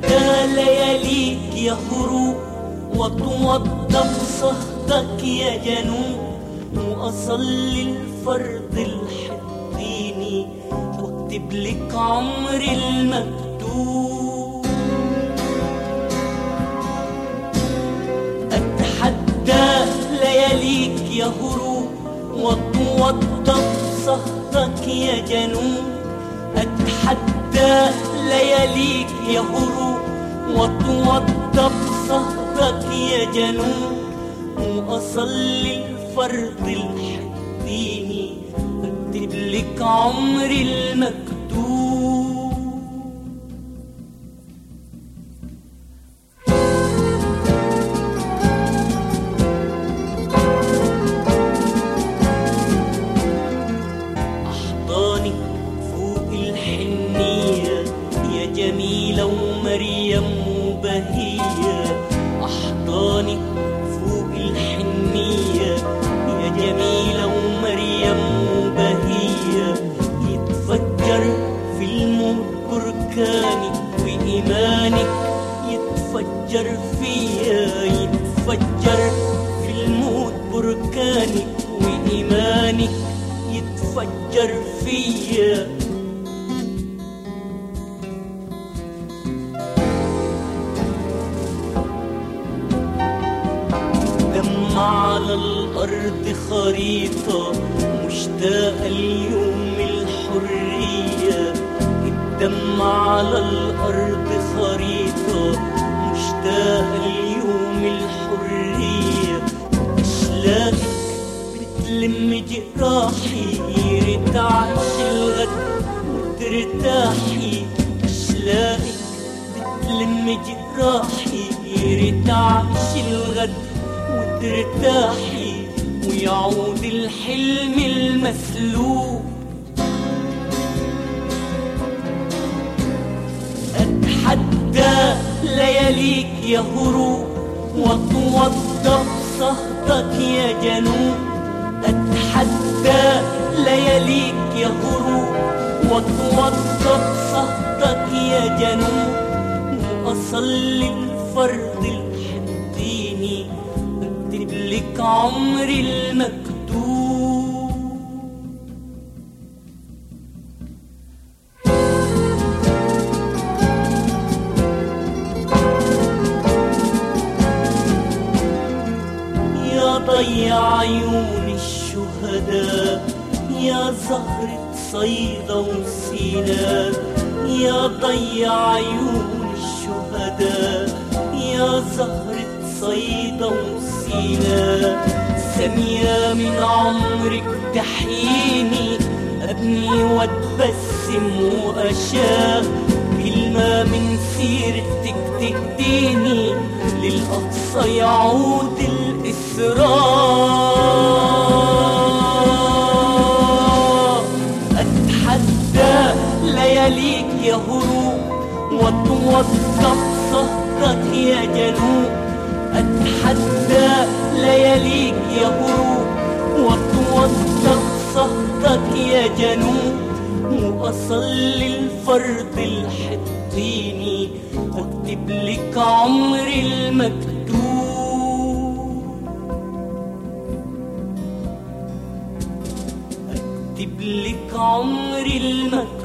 أتحدى لياليك يا هروب واتوضى بصهدك يا جنوب وأصلي الفرض الحطيني واكتب لك عمري المكتوب أتحدى لياليك يا هروب واتوضى بصهدك يا جنوب أتحدى لياليك يا هروب واتوضى بصهدك يا جنوب وأصلي الفرض الحديني أكتب لك عمري المكتوب أحضانك فوق الحنية يا جميلة ومريم وبهية أحضانك فوق الحنية يا جميلة ومريم وبهية يتفجر في الموت بركانك وإيمانك يتفجر فيا يتفجر في الموت بركانك وإيمانك يتفجر فيا دم على الأرض خريطة مشتاقة ليوم الحرية الدم على الأرض خريطة مشتاقة ليوم الحرية أشلاقك بتلم جراحي رتعش الغد وترتاحي أشلاقك بتلم جراحي رتعش الغد وترتاحي ويعود الحلم المسلوب أتحدى لياليك يا هروب واتوضى بصهدك يا جنوب أتحدى لياليك يا هروب واتوضى بصهدك يا جنوب وأصلي الفرض الحديني أكتب لك عمري المكتوب يا ضيع عيون الشهداء يا زهرة صيدا وسينا يا ضيع عيون الشهداء يا زهرة صيدا وسينا ثانية من عمرك تحييني أبني واتبسم وأشاء كلمة من سيرتك تهديني للأقصى يعود الإسراء أتحدى لياليك يا هروب واتوضى بصهدك يا جنوب أتحدى لياليك يا هروب واتوضى بصهدك يا جنوب وأصلي الفرض الحطيني واكتب لك عمري المكتوب اكتب لك عمري المكتوب